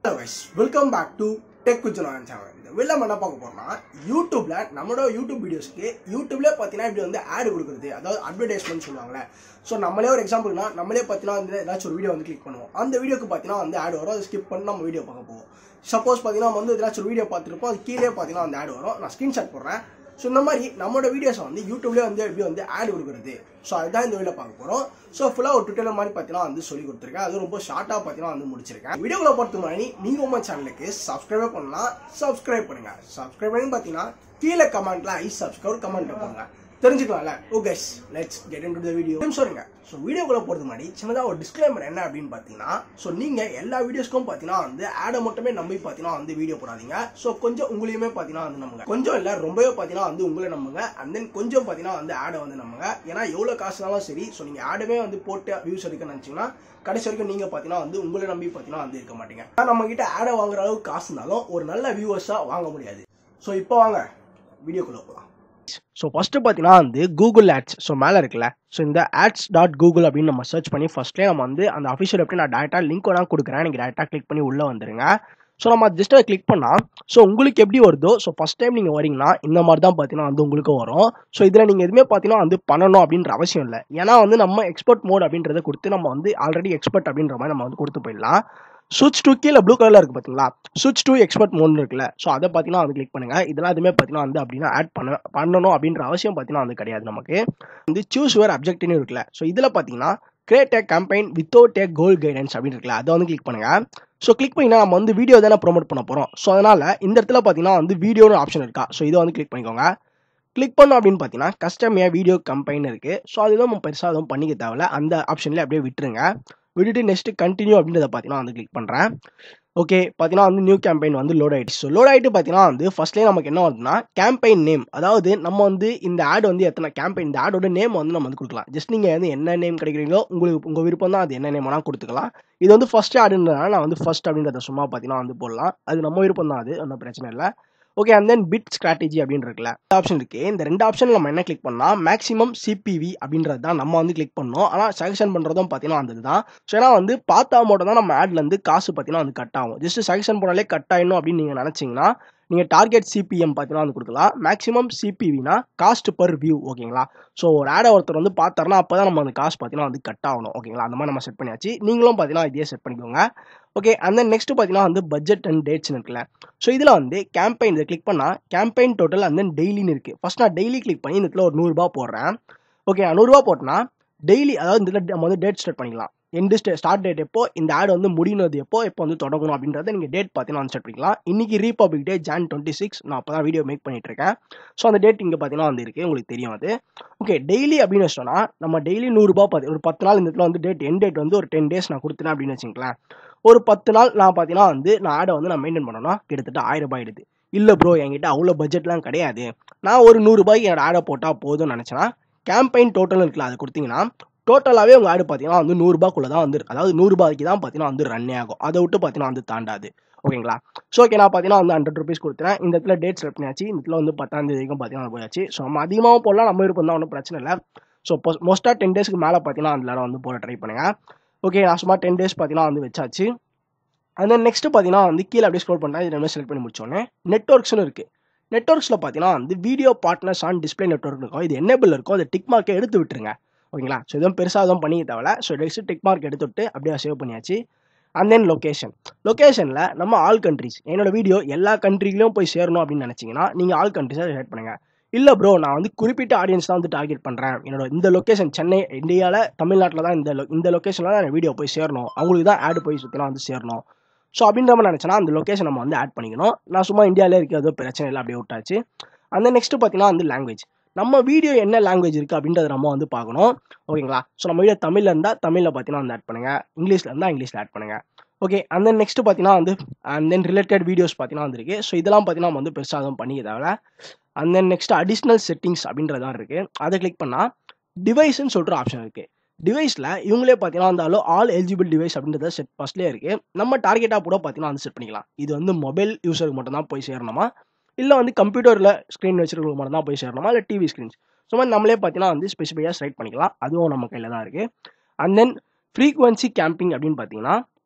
hello guys welcome back to tech குஜனான் channel இந்த வெளில நம்ம என்ன பார்க்க போறோம்னா யூடியூப்ல நம்மளோட யூடியூப் வீடியோஸ்க்கு யூடியூப்ல பார்த்தீங்கன்னா இப்படி வந்து ஆட் கொடுக்குறது அதாவது அட்வர்டைஸ்மெண்ட் சொல்லுவாங்கல்ல ஸோ நம்மளே ஒரு எக்ஸாம்பிள்னா நம்மளே பார்த்தீங்கன்னா வந்து ஏதாச்சும் ஒரு வீடியோ வந்து கிளிக் பண்ணுவோம் அந்த வீடியோக்கு பார்த்தீங்கன்னா வந்து ஆட் வரும் அதை ஸ்கிப் பண்ணி நம்ம வீடியோ பார்க்க போவோம் சப்போஸ் பார்த்தீங்கன்னா நம்ம வந்து ஏதாச்சும் ஒரு வீடியோ பார்த்துருப்போம் அது கீழே பார்த்தீங்கன்னா அந்த ஆட் வரும் நான் ஸ்க்ரீன்ஷாட் போடுறேன் ஸோ இந்த மாதிரி நம்மளோட வீடியோஸை வந்து யூடியூப்லேயே வந்து எப்படி வந்து ஆட் கொடுக்குறது ஸோ அதுதான் இந்த வீடியோ பார்க்க போகிறோம் ஸோ ஃபுல்லாக ஒரு டுட்டோரியல் மாதிரி பார்த்தீங்கன்னா வந்து சொல்லி கொடுத்துருக்கேன் அது ரொம்ப ஷார்ட்டாக பார்த்தீங்கன்னா வந்து முடிச்சிருக்கேன் வீடியோக்குள்ள பொறுத்த மாதிரி நீங்கள் உங்கள் சேனலுக்கு சப்ஸ்கிரைபே பண்ணலாம் சப்ஸ்கிரைப் பண்ணுங்க சப்ஸ்கிரைப் பண்ணி பார்த்தீங்கன்னா கீழே கமெண்ட்ல ஐ சப்ஸ்கிரைப் கமெண்ட் பண்ணுங்க தெரிஞ்சுக்கலாம்ல okay let's get into the video சொல்லுங்க ஸோ வீடியோக்குள்ள போகிறது முன்னாடி சின்னதாக ஒரு டிஸ்க்ளைமர் என்ன அப்படின்னு பார்த்தீங்கன்னா ஸோ நீங்கள் எல்லா வீடியோஸ்க்கும் பார்த்தீங்கன்னா வந்து ஆடை மட்டுமே நம்பி பார்த்தீங்கன்னா வந்து வீடியோ போடாதீங்க ஸோ கொஞ்சம் உங்களையுமே பார்த்தீங்கன்னா வந்து நம்புங்க கொஞ்சம் இல்லை ரொம்பவே பார்த்தீங்கன்னா வந்து உங்களை நம்புங்க அண்ட் தென் கொஞ்சம் பார்த்தீங்கன்னா வந்து ஆடை வந்து நம்புங்க ஏன்னா எவ்வளோ காசுனாலும் சரி ஸோ நீங்கள் ஆடுமே வந்து போட்டு வியூஸ் எடுக்க நினச்சிங்கன்னா கடைசி வரைக்கும் நீங்கள் பார்த்தீங்கன்னா வந்து உங்களை நம்பி பார்த்தீங்கன்னா வந்து இருக்க மாட்டீங்க ஆனால் நம்ம கிட்ட ஆடை வாங்குற அளவுக்கு காசு இருந்தாலும் ஒரு நல்ல வியூவர்ஸாக வாங்க முடியாது ஸோ இப்போ வாங்க வீடியோக்குள்ளே போகலாம் ஸோ ஃபஸ்ட்டு பார்த்தீங்கன்னா வந்து கூகுள் ஆட்ஸ் ஸோ மேலே இருக்குல்ல ஸோ இந்த ஆட்ஸ் டாட் கூகுள் அப்படின்னு நம்ம சர்ச் பண்ணி ஃபஸ்ட்லேயே நம்ம வந்து அந்த அஃபிஷியல் எப்படி நான் டேரெக்டாக லிங்க் வேணா கொடுக்குறேன் நீங்கள் டேரெக்டாக கிளிக் பண்ணி உள்ளே வந்துருங்க ஸோ நம்ம ஜஸ்ட் அதை கிளிக் பண்ணால் ஸோ உங்களுக்கு எப்படி வருதோ ஸோ ஃபஸ்ட் டைம் நீங்கள் வரீங்கன்னா இந்த மாதிரி தான் பார்த்தீங்கன்னா வந்து உங்களுக்கு வரும் ஸோ இதில் நீங்கள் எதுவுமே பார்த்தீங்கன்னா வந்து பண்ணணும் அப்படின்ற அவசியம் இல்லை ஏன்னா வந்து நம்ம எக்ஸ்பர்ட் மோட் அப்படின்றத கொடுத்து நம்ம வந்து ஆல்ரெடி எக்ஸ்பர்ட் அப்படின்ற மாதிரி நம்ம வந்து கொடுத்து போயிடலாம் சுவிட்ச் டூ கீழே ப்ளூ கலரில் இருக்குது பார்த்தீங்களா சுவிட்ச் டூ எக்ஸ்பர்ட் மோட் இருக்குல்ல ஸோ அதை பார்த்தீங்கன்னா வந்து கிளிக் பண்ணுங்க இதெல்லாம் எதுவுமே பார்த்தீங்கன்னா வந்து அப்படின்னா ஆட் பண்ண பண்ணணும் அப்படின்ற அவசியம் பார்த்தீங்கன்னா வந்து கிடையாது நமக்கு வந்து சூஸ் வேர் அப்ஜெக்ட்னு இருக்குல்ல ஸோ இதில் பார்த்தீங்கன்னா create a campaign without a goal guidance அப்படின்னு இருக்குல்ல அதை வந்து கிளிக் பண்ணுங்க ஸோ கிளிக் பண்ணிங்கன்னா நம்ம வந்து வீடியோ தானே ப்ரோமோட் பண்ண போகிறோம் ஸோ அதனால் இந்த இடத்துல பார்த்தீங்கன்னா வந்து வீடியோன்னு ஆப்ஷன் இருக்கா ஸோ இதை வந்து கிளிக் பண்ணிக்கோங்க கிளிக் பண்ணோம் அப்படின்னு பார்த்தீங்கன்னா கஸ்டம் ஏ வீடியோ கம்பெயின் இருக்குது ஸோ அதுதான் நம்ம பெருசாக எதுவும் பண்ணிக்க தேவையில்ல அந்த ஆப்ஷன்லேயே அப்படியே விட்டுருங்க விட்டுட்டு நெக்ஸ்ட் கண்டினியூ அப்படின்றத பார்த்தீங்கன்னா வந்து கிளிக் பண்ணுறேன் ஓகே பார்த்தீங்கன்னா வந்து நியூ கேம்பெயின் வந்து லோட் ஆகிடுச்சு ஸோ லோட் ஆகிட்டு பார்த்தீங்கன்னா வந்து ஃபர்ஸ்ட்லேயே நமக்கு என்ன வருதுன்னா கேம்பெயின் நேம் அதாவது நம்ம வந்து இந்த ஆட் வந்து எத்தனை கேம்பெயின் இந்த ஆடோட நேம் வந்து நம்ம வந்து கொடுக்கலாம் ஜஸ்ட் நீங்கள் வந்து என்ன நேம் கிடைக்கிறீங்களோ உங்களுக்கு உங்கள் விருப்பம் தான் அது என்ன நேம் வேணால் கொடுத்துக்கலாம் இது வந்து ஃபர்ஸ்ட் ஆடுன்றதுனால நான் வந்து ஃபர்ஸ்ட் அப்படின்றத சும்மா பார்த்தீங்கன்னா வந்து போடலாம் அது நம்ம விருப்பம் தான் அது ஒன்றும் பிரச்சனை இல்லை okay and then bid strategy அப்படின்னு இருக்குல்ல ஆப்ஷன் இருக்கு இந்த ரெண்டு ஆப்ஷன் நம்ம என்ன கிளிக் பண்ணா மேக்ஸிமம் சிபிவி அப்படின்றது தான் நம்ம வந்து கிளிக் பண்ணோம் ஆனால் சஜஷன் பண்ணுறதும் பார்த்தீங்கன்னா அந்த தான் ஸோ ஏன்னா வந்து பார்த்தா மட்டும் தான் நம்ம ஆட்ல இருந்து காசு பார்த்தீங்கன்னா வந்து கட் ஆகும் ஜஸ்ட் சஜஷன் பண்ணாலே கட் ஆயிடணும் அப்படின்னு நீங்கள் நினச்சிங்கன்னா நீங்கள் டார்கெட் சிபிஎம் பார்த்தீங்கன்னா வந்து கொடுக்கலாம் மேக்ஸிமம் சிபிவினா காஸ்ட் பர் வியூ ஓகேங்களா ஸோ ஒரு ஆடை ஒருத்தர் வந்து பார்த்தாருன்னா அப்போ தான் நம்ம அந்த காசு பார்த்தீங்கன்னா வந்து கட் ஆகணும் ஓகேங்களா அந்த மாதிரி நம்ம செட் பண்ணியாச்சு நீங்களும் பார்த்தீங்கன்னா இதே செட் பண்ணிக்கோங்க ஓகே அந்த நெக்ஸ்ட் பார்த்தீங்கன்னா வந்து பட்ஜெட் அண்ட் டேட்ஸ் இருக்குல்ல ஸோ இதில் வந்து கேம்பெயின் இதை கிளிக் பண்ணால் கேம்பெயின் டோட்டல் அண்ட் தென் டெய்லின்னு இருக்குது ஃபர்ஸ்ட் நான் டெய்லி கிளிக் பண்ணி இந்த இடத்துல ஒரு நூறுரூபா போடுறேன் ஓகே நூறுரூவா போட்டேன்னா டெய்லி அதாவது இந்த இடத்துல நம்ம வந்து டேட் ஸ்டார்ட் பண்ணிக்கலாம் எண்டு ஸ்டே ஸ்டார்ட் டேட் எப்போ இந்த ஆட் வந்து முடினது எப்போ எப்போ வந்து தொடங்கணும் அப்படின்றத நீங்கள் டேட் பார்த்தீங்கன்னா வந்து செட் பண்ணிக்கலாம் இன்னைக்கு Republic Day Jan twenty six நான் அப்போ தான் வீடியோ மேக் பண்ணிட்டு இருக்கேன் ஸோ அந்த டேட் இங்கே பார்த்தீங்கன்னா வந்து இருக்கு உங்களுக்கு தெரியும் அது ஓகே டெய்லி அப்படின்னு வச்சோம்னா நம்ம டெய்லி நூறுரூபா பார்த்து ஒரு பத்து நாள் இந்த இடத்துல வந்து டேட் என் டேட் வந்து ஒரு டென் டேஸ் நான் கொடுத்தேன் அப்படின்னு வச்சுங்களேன் ஒரு பத்து நாள் நான் பார்த்தீங்கன்னா வந்து நான் ஆடை வந்து நான் மெயின்டைன் பண்ணணும்னா கிட்டத்தட்ட ஆயிரம் ரூபாய் எடுது இல்லை ப்ரோ என்கிட்ட அவ்வளோ பட்ஜெட்லாம் கிடையாது நான் ஒரு நூறுரூபாய்க்கு என்னோட ஆடை போட்டால் போதும்னு நினச்சேன்னா கேம்பெயின் டோட்டல் இருக்குல்ல அதை கொடுத்தீங்கன்னா டோட்டலாகவே உங்கள் ஆடு பார்த்தீங்கன்னா வந்து நூறுரூபாக்குள்ளே தான் வந்து அதாவது நூறுரூபாய்க்கு தான் பார்த்தீங்கன்னா வந்து ரன்னே ஆகும் அதை விட்டு பார்த்தீங்கன்னா வந்து தாண்டாது ஓகேங்களா ஸோ ஓகே நான் பார்த்தீங்கன்னா வந்து ஹண்ட்ரட் ருபீஸ் கொடுத்தேன் இந்த இடத்துல டேட் செலக்ட் பண்ணியாச்சு இந்த இடத்துல வந்து பத்தாம் தேதி வரைக்கும் பார்த்தீங்கன்னா போயாச்சு ஸோ நம்ம அதிகமாக போடலாம் நம்ம விருப்பம் தான் ஒன்றும் பிரச்சனை இல்லை ஸோ மோஸ்ட்டாக டென் டேஸ்க்கு மேலே பார்த்தீங்கன்னா அந்த இடம் வந்து போட ட்ரை பண்ணுங்கள் ஓகே நான் சும்மா டென் டேஸ் பார்த்தீங்கன்னா வந்து வச்சாச்சு அண்ட் தென் நெக்ஸ்ட் பார்த்தீங்கன்னா வந்து கீழே அப்படியே ஸ்க்ரோல் பண்ணால் இது ரெண்டு செலக்ட் பண்ணி முடிச்சோன்னே நெட்ஒர்க்ஸ்னு இருக்குது நெட்ஒர்க்ஸில் பார்த்தீங்கன்னா வந்து video partners on display network இருக்கும் இது என்னபிள் இருக்கும் அதை டிக் மார்க்கை எடுத்து விட்டுருங்க ஓகேங்களா ஸோ எதுவும் பெருசாக எதுவும் பண்ணிக்க தேவையில்ல ஸோ நெக்ஸ்ட் டிக் மார்க் எடுத்து விட்டு அப்படியே சேவ் பண்ணியாச்சு அண்ட் தென் லொக்கேஷன் லொக்கேஷனில் நம்ம ஆல் கண்ட்ரிஸ் என்னோட வீடியோ எல்லா கண்ட்ரிலையும் போய் சேரணும் அப்படின்னு நினச்சிங்கன்னா நீங்கள் ஆல் கண்ட்ரிஸை செலக்ட் பண்ணுங்கள் இல்லை ப்ரோ நான் வந்து குறிப்பிட்ட ஆடியன்ஸ் தான் வந்து டார்கெட் பண்ணுறேன் என்னோட இந்த லொக்கேஷன் சென்னை இந்தியாவில் தமிழ்நாட்டில் தான் இந்த இந்த லொக்கேஷனில் தான் வீடியோ போய் சேரணும் அவங்களுக்கு தான் ஆடு போய் சுற்றினா வந்து சேரணும் ஸோ அப்படின்ற மாதிரி நினச்சேன்னா அந்த லொக்கேஷன் நம்ம வந்து ஆட் பண்ணிக்கணும் நான் சும்மா இந்தியாவிலே இருக்கிறது பிரச்சனை இல்லை அப்படியே விட்டாச்சு அந்த நெக்ஸ்ட் பார்த்தீங்கன்னா வந்து லாங்குவேஜ் நம்ம வீடியோ என்ன லாங்குவேஜ் இருக்குது அப்படின்றத நம்ம வந்து பார்க்கணும் ஓகேங்களா ஸோ நம்ம வீடியோ தமிழில் இருந்தால் தமிழில் பார்த்தீங்கன்னா வந்து ஆட் பண்ணுங்கள் இங்கிலீஷில் இருந்தால் இங்கிலீஷில் ஆட் பண்ணுங்கள் ஓகே அந்த நெக்ஸ்ட் பார்த்தீங்கன்னா வந்து அண்ட் தென் ரிலேட்டட் வீடியோஸ் பார்த்தீங்கன்னா வந்துருக்கு ஸோ இதெல்லாம் பார்த்தீங்கன்னா நம்ம வந்து பெருசாக எதுவும் பண்ணிக்க தேவை and then next additional settings அப்படின்றதான் இருக்குது அதை கிளிக் பண்ணால் டிவைஸ்ன்னு சொல்கிற ஆப்ஷன் இருக்குது டிவைஸில் இவங்களே பார்த்தீங்கன்னா இருந்தாலும் ஆல் எலிஜிபிள் டிவைஸ் அப்படின்றத செட் ஃபஸ்ட்லேயே இருக்குது நம்ம டார்கெட்டாக கூட பார்த்தீங்கன்னா வந்து செட் பண்ணிக்கலாம் இது வந்து மொபைல் யூஸருக்கு மட்டும் தான் போய் சேரணுமா இல்லை வந்து கம்ப்யூட்டரில் ஸ்க்ரீன் வச்சுருக்கவங்க மட்டும் தான் போய் சேரணுமா இல்லை டிவி ஸ்க்ரீன்ஸ் ஸோ மாதிரி நம்மளே பார்த்தீங்கன்னா வந்து ஸ்பெசிஃபையாக செலக்ட் பண்ணிக்கலாம் அதுவும் நம்ம கையில் தான் இருக்குது அண்ட் தென் ஃப்ரீக்வன்சி கேம்பிங் அப்படின்னு பார்த்தீங்கன்னா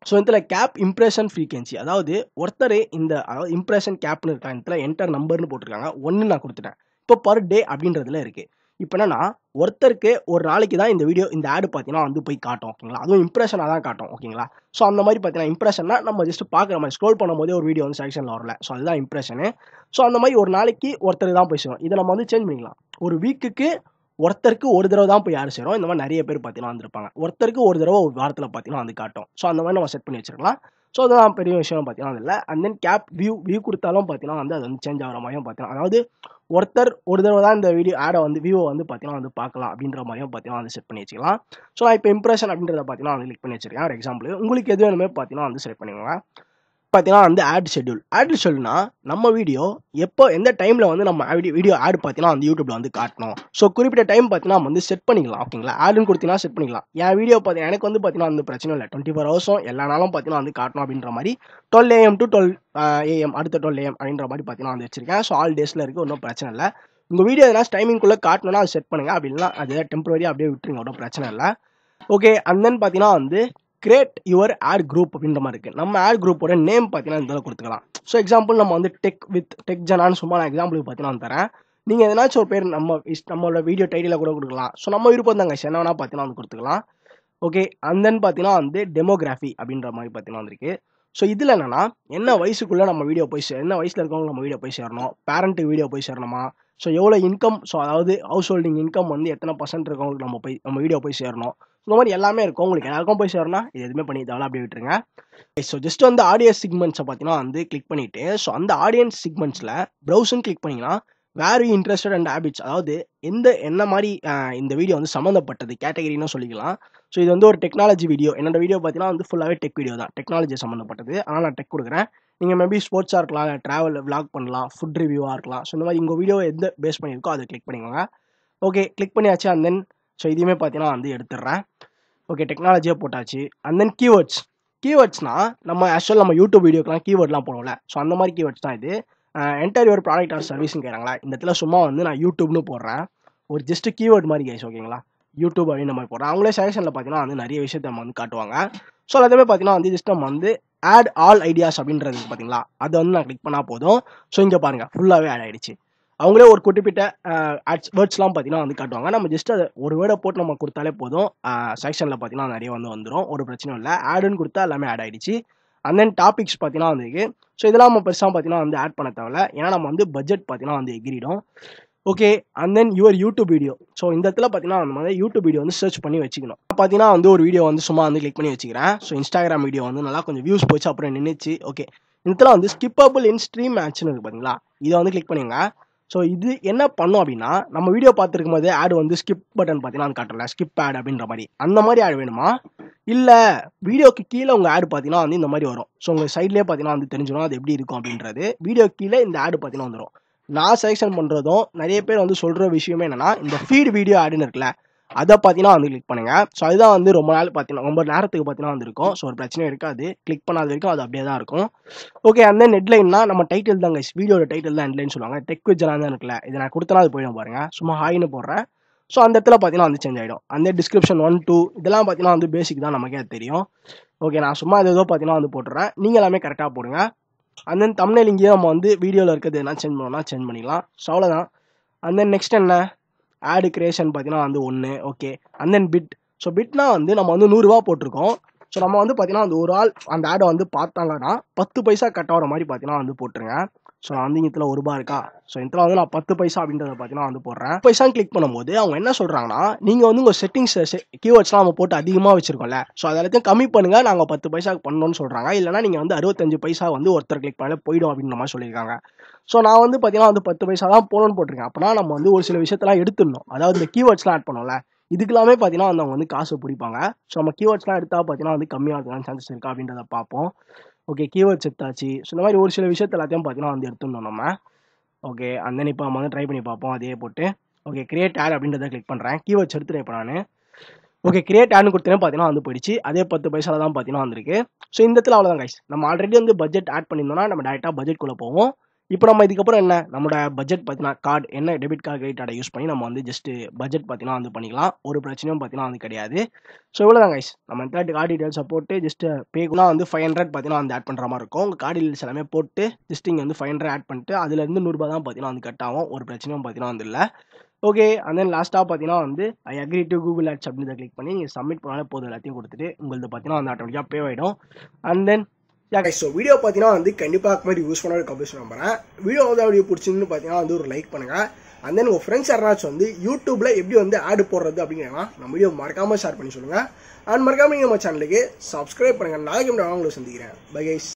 ஸோ இதில் கேப் இம்ப்ரெஷன் ஃப்ரீக்வன்சி அதாவது ஒருத்தர் இந்த அதாவது இம்ப்ரெஷன் கேப்னு இருக்கா இதில் என்டர் நம்பர்னு போட்டிருக்காங்க ஒன்று நான் கொடுத்துட்டேன் இப்போ பர் டே அப்படின்றதுல இருக்குது இப்போ என்னன்னா ஒருத்தருக்கு ஒரு நாளைக்கு தான் இந்த வீடியோ இந்த ஆடு பார்த்தீங்கன்னா வந்து போய் காட்டும் ஓகேங்களா அதுவும் இம்ப்ரெஷனாக தான் காட்டும் ஓகேங்களா ஸோ அந்த மாதிரி பார்த்தீங்கன்னா இம்ப்ரெஷன்னா நம்ம ஜஸ்ட் பார்க்குற மாதிரி ஸ்க்ரோல் பண்ணும்போதே ஒரு வீடியோ வந்து செலெக்ஷனில் வரல ஸோ அதுதான் இம்ப்ரெஷனு ஸோ அந்த மாதிரி ஒரு நாளைக்கு ஒருத்தர் தான் போய் சேரும் இதை நம்ம வந்து சேஞ்ச் பண்ணிக்கலாம் ஒரு வீக்குக்கு ஒருத்தருக்கு ஒரு தடவை தான் போய் யார் சேரும் இந்த மாதிரி நிறைய பேர் பார்த்தீங்கன்னா வந்திருப்பாங்க ஒருத்தருக்கு ஒரு தடவை ஒரு வாரத்தில் பார்த்தீங்கன்னா வந்து காட்டும் ஸோ அந்த மாதிரி நம்ம செட் பண்ணி வச்சிருக்கலாம் ஸோ அதுதான் பெரிய விஷயம் பார்த்தீங்கன்னா அதில் and then cap view view கொடுத்தாலும் பார்த்தீங்கன்னா வந்து அது வந்து சேஞ்ச் ஆகிற மாதிரியும் பார்த்தீங்கன்னா அதாவது ஒருத்தர் ஒரு தடவை தான் இந்த வீடியோ ஆடை வந்து வியூவை வந்து பார்த்தீங்கன்னா வந்து பார்க்கலாம் அப்படின்ற மாதிரியும் பார்த்தீங்கன்னா வந்து செட் பண்ணி வச்சுக்கலாம் ஸோ நான் இப்போ இம்ப்ரெஷன் அப்படின்றத பார்த்தீங்கன்னா வந்து கிளிக் பண்ணி வச்சிருக்கேன் ஒரு எக்ஸாம்பிள் உங்களுக்கு எது வேணுமே பார்த்தீங்கன்னா வந்து செலக்ட் பண்ணிக்கோங்க பார்த்தீங்கன்னா வந்து ஆட் ஷெட்யூல் ஆட் ஷெட்யூல்னா நம்ம வீடியோ எப்போ எந்த டைமில் வந்து நம்ம வீடியோ வீடியோ ஆட் பார்த்தீங்கன்னா அந்த யூடியூப்ல வந்து காட்டணும் ஸோ குறிப்பிட்ட டைம் பார்த்தீங்கன்னா நம்ம வந்து செட் பண்ணிக்கலாம் ஓகேங்களா ஆடுன்னு கொடுத்தீங்கன்னா செட் பண்ணிக்கலாம் என் வீடியோ பார்த்தீங்கன்னா எனக்கு வந்து பார்த்தீங்கன்னா வந்து பிரச்சனை இல்லை டுவெண்ட்டி ஃபோர் ஹவர்ஸும் எல்லா நாளும் பார்த்தீங்கன்னா வந்து காட்டணும் அப்படின்ற மாதிரி twelve AM to twelve AM அடுத்த டுவெல் ஏஎம் அப்படின்ற மாதிரி பார்த்தீங்கன்னா வந்து வச்சிருக்கேன் ஸோ ஆல் டேஸில் இருக்குது ஒன்றும் பிரச்சனை இல்லை உங்கள் வீடியோ எதனா டைமிங்குள்ளே காட்டணும்னா அது செட் பண்ணுங்க அப்படின்னா அது டெம்பரரி அப்படியே விட்டுருங்க ஒன்றும் பிரச்சனை இல்லை ஓகே அண்ட் தென் பார்த்தீங்கன்னா வந்து கிரியேட் யுவர் ஆட் குரூப் அப்படின்ற மாதிரி இருக்குது நம்ம ஆட் குரூப்போட நேம் பார்த்தீங்கன்னா இந்த கொடுத்துக்கலாம் ஸோ எக்ஸாம்பிள் நம்ம வந்து டெக் வித் டெக் ஜனான்னு சும்மா நான் எக்ஸாம்பிளுக்கு பார்த்தீங்கன்னா வந்து தரேன் நீங்கள் எதனாச்சும் ஒரு பேர் நம்ம இஸ் நம்மளோட வீடியோ டைட்டில் கூட கொடுக்கலாம் ஸோ நம்ம விருப்பம் தாங்க என்ன வேணா பார்த்தீங்கன்னா வந்து கொடுத்துக்கலாம் ஓகே அண்ட் தென் பார்த்தீங்கன்னா வந்து டெமோகிராஃபி அப்படின்ற மாதிரி பார்த்தீங்கன்னா வந்திருக்கு ஸோ இதில் என்னன்னா என்ன வயசுக்குள்ளே நம்ம வீடியோ போய் சே என்ன வயசில் இருக்கவங்க நம்ம வீடியோ போய் சேரணும் பேரண்ட்டு வீடியோ போய் சேரணுமா ஸோ எவ்வளோ இன்கம் ஸோ அதாவது ஹவுஸ் ஹோல்டிங் இன்கம் வந்து எத்தனை பர்சன்ட் இருக்கவங்களுக்கு நம்ம போய் நம்ம வீடியோ போய் சேரணும் இந்த மாதிரி எல்லாமே இருக்கும் உங்களுக்கு எல்லாருக்கும் போய் சேரணும்னா இது எதுவுமே பண்ணி தேவை அப்படியே விட்டுருங்க ஸோ ஜஸ்ட் வந்து ஆடியன்ஸ் சிக்மெண்ட்ஸை பார்த்தீங்கன்னா வந்து கிளிக் பண்ணிட்டு ஸோ அந்த ஆடியன்ஸ் சிக்மெண்ட்ஸில் ப்ரௌசன் கிளிக் பண்ணிங்கன்னா where you interested and habits அதாவது எந்த என்ன மாதிரி இந்த வீடியோ வந்து சம்மந்தப்பட்டது கேட்டகரின்னு சொல்லிக்கலாம் ஸோ இது வந்து ஒரு டெக்னாலஜி வீடியோ என்னோட வீடியோ பார்த்தீங்கன்னா வந்து ஃபுல்லாகவே டெக் வீடியோ தான் டெக்னாலஜி சம்மந்தப்பட்டது ஆனால் நான் டெக் கொடுக்குறேன் நீங்கள் மேபி ஸ்போர்ட்ஸாக இருக்கலாம் ட்ராவல் விளாக் பண்ணலாம் ஃபுட் ரிவ்யூவாக இருக்கலாம் ஸோ இந்த மாதிரி உங்கள் வீடியோ எந்த பேஸ் பண்ணியிருக்கோ அதை கிளிக் பண்ணிக்கோங்க ஓகே கிளிக் பண்ணியாச்சு அண்ட் தென் ஸோ இதையுமே பார்த்தீங்கன்னா வந்து எடுத்துடுறேன் ஓகே டெக்னாலஜியாக போட்டாச்சு அண்ட் தென் கீவேர்ட்ஸ் கீவேர்ட்ஸ்னா நம்ம ஆக்சுவல் நம்ம யூடியூப் வீடியோக்கெலாம் கீவேர்ட்லாம் போடுவோம்ல ஸோ அந்த மாதிரி கீவேர்ட்ஸ் தான் இது என்டர் யுவர் ப்ராடக்ட் ஆர் சர்வீஸ்னு கேட்குறாங்களா இந்த இடத்துல சும்மா வந்து நான் யூடியூப்னு போடுறேன் ஒரு ஜஸ்ட் கீவேர்ட் மாதிரி கைஸ் ஓகேங்களா யூடியூப் அப்படின்னு மாதிரி போடுறேன் அவங்களே சஜஷனில் பார்த்தீங்கன்னா வந்து நிறைய விஷயத்த நம்ம வந்து காட்டுவாங்க ஸோ அதுவுமே பார்த்தீங்கன்னா வந்து ஜஸ்ட் நம்ம வந்து ஆட் ஆல் ஐடியாஸ் அப்படின்றது பார்த்தீங்களா அதை வந்து நான் கிளிக் பண்ணால் போதும் ஸோ இங்கே பாருங்கள் ஃபுல்லாகவே ஆட் ஆகிடுச்சு அவங்களே ஒரு குறிப்பிட்ட ஆட்ஸ் வேர்ட்ஸ்லாம் பார்த்தீங்கன்னா வந்து காட்டுவாங்க நம்ம ஜஸ்ட் அதை ஒரு வேர்டை போட்டு நம்ம கொடுத்தாலே போதும் செக்ஷனில் பார்த்தீங்கன்னா நிறைய வந்து வந்துடும் ஒரு பிரச்சனையும் இல்லை ஆடுன்னு கொடுத்தா எல்லாமே ஆட் ஆகிடுச்சு அண்ட் தென் டாபிக்ஸ் பார்த்தீங்கன்னா வந்துருக்கு ஸோ இதெல்லாம் நம்ம பெருசாக பார்த்தீங்கன்னா வந்து ஆட் பண்ண தேவையில்ல ஏன்னா நம்ம வந்து பட்ஜெட் பார்த்தீங்கன்னா வந்து எகிரிடும் okay and then your YouTube video so இந்த இடத்துல பார்த்தீங்கன்னா அந்த மாதிரி யூடியூப் வீடியோ வந்து சர்ச் பண்ணி வச்சுக்கணும் பார்த்தீங்கன்னா வந்து ஒரு வீடியோ வந்து சும்மா வந்து கிளிக் பண்ணி வச்சுக்கிறேன் ஸோ இன்ஸ்டாகிராம் வீடியோ வந்து நல்லா கொஞ்சம் வியூஸ் போச்சு அப்புறம் நின்றுச்சு ஓகே இந்த இடத்துல வந்து ஸ்கிப்பபிள் இன் ஸ்ட்ரீம் மேட்ச்னு இருக்குது பார்த்தீங்களா இதை வந்து கிளிக் பண்ணிங்க ஸோ இது என்ன பண்ணும் அப்படின்னா நம்ம வீடியோ பார்த்துருக்கும் போது ஆடு வந்து ஸ்கிப் பட்டன் பார்த்தீங்கன்னா காட்டல ஸ்கிப் ஆட் அப்படின்ற மாதிரி அந்த மாதிரி ஆட் வேணுமா இல்லை வீடியோக்கு கீழே உங்கள் ஆடு பார்த்தீங்கன்னா வந்து இந்த மாதிரி வரும் ஸோ உங்கள் சைட்லேயே பார்த்தீங்கன்னா வந்து தெரிஞ்சிடும் அது எப்படி இருக்கும் அப்படின்றது வீடியோ கீழே இந்த ஆடு பார்த்தீங்கன்னா வந்துடும் நான் செலெக்ஷன் பண்ணுறதும் நிறைய பேர் வந்து சொல்கிற விஷயமே என்னன்னா இந்த ஃபீட் வீடியோ ஆடுன்னு இருக்குல்ல அதை பார்த்தீங்கன்னா வந்து கிளிக் பண்ணுங்க ஸோ அதுதான் வந்து ரொம்ப நாள் பார்த்தீங்கன்னா ரொம்ப நேரத்துக்கு பார்த்தீங்கன்னா வந்து இருக்கும் ஸோ ஒரு பிரச்சனையும் இருக்காது கிளிக் பண்ணாத வரைக்கும் அது அப்படியே தான் இருக்கும் ஓகே அந்த ஹெட்லைன்னா நம்ம டைட்டில் தாங்க வீடியோட டைட்டில் தான் ஹெட்லைன் சொல்லுவாங்க டெக் விஜனா தான் இருக்குல்ல இதை நான் கொடுத்தனா அது போயிடும் பாருங்க சும்மா ஹாய்னு போடுறேன் ஸோ அந்த இடத்துல பார்த்தீங்கன்னா வந்து சேஞ்ச் ஆகிடும் அந்த டிஸ்கிரிப்ஷன் ஒன் டூ இதெல்லாம் பார்த்தீங்கன்னா வந்து பேசிக் தான் நமக்கே தெரியும் ஓகே நான் சும்மா அது ஏதோ பார்த்தீங்கன்னா வந்து போட்டுறேன் நீங்கள் எல்லாமே கரெக்டாக போடுங்க அண்ட் தென் தமிழ் இங்கேயும் நம்ம வந்து வீடியோவில் இருக்கிறது என்ன சேஞ்ச் பண்ணோம்னா சேஞ்ச் பண்ணிக்கலாம் ஸோ அவ்வளோதான் அண்ட் தென் நெக்ஸ்ட் என்ன ஆடு கிரியேஷன் பார்த்தீங்கன்னா வந்து ஒன்று okay and then bid so பிட்னா வந்து நம்ம வந்து நூறுரூவா போட்டிருக்கோம் ஸோ நம்ம வந்து பார்த்தீங்கன்னா அந்த ஒரு ஆள் அந்த ஆடை வந்து பார்த்தாங்கன்னா பத்து பைசா கட் ஆகிற மாதிரி பார்த்தீங்கன்னா வந்து போட்டுருங்க ஸோ நான் வந்து இதில் ஒரு ரூபா இருக்கா ஸோ இதில் வந்து நான் பத்து பைசா அப்படின்றத பார்த்தீங்கன்னா வந்து போடுறேன் பைசா கிளிக் பண்ணும்போது அவங்க என்ன சொல்கிறாங்கன்னா நீங்கள் வந்து உங்கள் செட்டிங்ஸ் கீவேர்ட்ஸ்லாம் நம்ம போட்டு அதிகமாக வச்சிருக்கோம்ல ஸோ அதை எல்லாத்தையும் கம்மி பண்ணுங்க நாங்கள் பத்து பைசா பண்ணணும்னு சொல்கிறாங்க இல்லைனா நீங்கள் வந்து அறுபத்தஞ்சு பைசா வந்து ஒருத்தர் கிளிக் பண்ணாலே போயிடும் அப்படின்ற மாதிரி சொல்லியிருக்காங்க ஸோ நான் வந்து பார்த்தீங்கன்னா வந்து பத்து பைசா தான் போகணும்னு போட்டிருக்கேன் அப்போனா நம்ம வந்து ஒரு சில விஷயத்தெல்லாம் எடுத்துடணும் அதாவது இந்த கீவேர்ட்ஸ்லாம் ஆட் பண்ணோம்ல இதுக்கெல்லாமே பார்த்தீங்கன்னா வந்து அவங்க வந்து காசு பிடிப்பாங்க ஸோ நம்ம கீவேர்ட்ஸ்லாம் எடுத்தால் பார்த்தீங்கன்னா வந்து கம்மியாக இருக்கலாம் சான்சஸ் இருக்கா அப்படின்றத பார்ப்போம் ஓகே கீவேர்ட்ஸ் எடுத்தாச்சு ஸோ இந்த மாதிரி ஒரு சில விஷயத்த எல்லாத்தையும் பார்த்தீங்கன்னா வந்து எடுத்துடணும் நம்ம ஓகே அந்த தென் இப்போ நம்ம வந்து ட்ரை பண்ணி பார்ப்போம் அதே போட்டு ஓகே கிரியேட் ஆட் அப்படின்றத கிளிக் பண்ணுறேன் கீவேர்ட்ஸ் எடுத்துகிறேன் இப்போ நான் ஓகே கிரியேட் ஆட்னு கொடுத்தேன் பார்த்தீங்கன்னா வந்து போயிடுச்சு அதே பத்து பைசால தான் பார்த்தீங்கன்னா வந்திருக்கு ஸோ இந்த இடத்துல அவ்வளோதான் கைஸ் நம்ம ஆல்ரெடி வந்து பட்ஜெட் ஆட் பண்ணியிருந்தோம்னா நம்ம டேரெக்டாக பட்ஜெட்குள்ளே போவோம் இப்போ நம்ம இதுக்கப்புறம் என்ன நம்மளோட பட்ஜெட் பார்த்தீங்கன்னா கார்டு என்ன டெபிட் கார்டு கிரெடிட் கார்டை யூஸ் பண்ணி நம்ம வந்து ஜஸ்ட் பட்ஜெட் பார்த்தீங்கன்னா வந்து பண்ணிக்கலாம் ஒரு பிரச்சனையும் பார்த்தீங்கன்னா வந்து கிடையாது ஸோ இவ்வளோ தான் கைஸ் நம்ம இந்த கார்டு டீட்டெயில்ஸை போட்டு ஜஸ்ட் பேக்குலாம் வந்து ஃபைவ் ஹண்ட்ரட் பார்த்தீங்கன்னா வந்து ஆட் பண்ணுற மாதிரி இருக்கும் உங்கள் கார்டு டீட்டெயில்ஸ் எல்லாமே போட்டு ஜஸ்ட் இங்கே வந்து ஃபைவ் ஹண்ட்ரட் ஆட் பண்ணிட்டு அதுலேருந்து நூறுரூபா தான் பார்த்தீங்கன்னா வந்து கட் ஆகும் ஒரு பிரச்சனையும் பார்த்தீங்கன்னா வந்து இல்லை ஓகே அண்ட் தென் லாஸ்ட்டாக பார்த்தீங்கன்னா வந்து I agree to Google Ads அப்படின்னு கிளிக் பண்ணி நீங்கள் சப்மிட் பண்ணாலே போதும் எல்லாத்தையும் கொடுத்துட்டு உங்களுக்கு பார்த்தீங்கன்னா வந்து ஆட்டோமேட்டிக்காக பே ஆகிடும் அண்ட் தென் ஸோ வீடியோ பார்த்தீங்கன்னா வந்து கண்டிப்பாக மாதிரி யூஸ் பண்ண கம்ப்ளீட் நம்புறேன் வீடியோ வந்து வீடியோ பிடிச்சிருந்து பார்த்தீங்கன்னா வந்து ஒரு லைக் பண்ணுங்க அண்ட் தென் உங்கள் ஃப்ரெண்ட்ஸ் யாராச்சும் வந்து யூடியூப்ல எப்படி வந்து ஆடு போடுறது அப்படிங்கிறனா நம்ம வீடியோ மறக்காம ஷேர் பண்ணி சொல்லுங்க அண்ட் மறக்காம நீங்கள் நம்ம சேனலுக்கு சப்ஸ்கிரைப் பண்ணுங்க நாளைக்கு உங்களை சந்திக்கிறேன் பை கைஸ்